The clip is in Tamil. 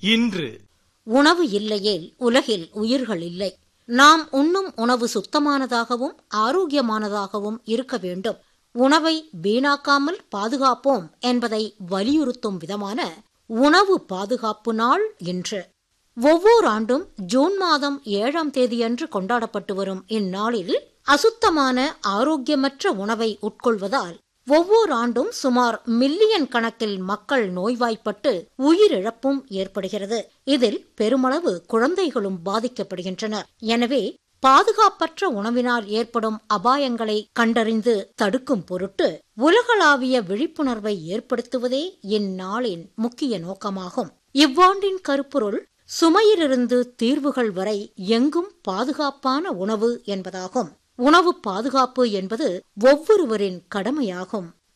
இன்று உணவு இல்லையேல் உலகில் உயிர்கள் இல்லை நாம் உண்ணும் உணவு சுத்தமானதாகவும் ஆரோக்கியமானதாகவும் இருக்க வேண்டும் உணவை வீணாக்காமல் பாதுகாப்போம் என்பதை வலியுறுத்தும் விதமான உணவு பாதுகாப்பு நாள் இன்று ஒவ்வொரு ஆண்டும் ஜூன் மாதம் ஏழாம் தேதியன்று கொண்டாடப்பட்டு வரும் இந்நாளில் அசுத்தமான ஆரோக்கியமற்ற உணவை உட்கொள்வதால் ஒவ்வொரு ஆண்டும் சுமார் மில்லியன் கணக்கில் மக்கள் நோய்வாய்ப்பட்டு உயிரிழப்பும் ஏற்படுகிறது இதில் பெருமளவு குழந்தைகளும் பாதிக்கப்படுகின்றனர் எனவே பாதுகாப்பற்ற உணவினால் ஏற்படும் அபாயங்களை கண்டறிந்து தடுக்கும் பொருட்டு உலகளாவிய விழிப்புணர்வை ஏற்படுத்துவதே இந்நாளின் முக்கிய நோக்கமாகும் இவ்வாண்டின் கருப்பொருள் சுமையிலிருந்து தீர்வுகள் வரை எங்கும் பாதுகாப்பான உணவு என்பதாகும் உணவு பாதுகாப்பு என்பது ஒவ்வொருவரின் கடமையாகும்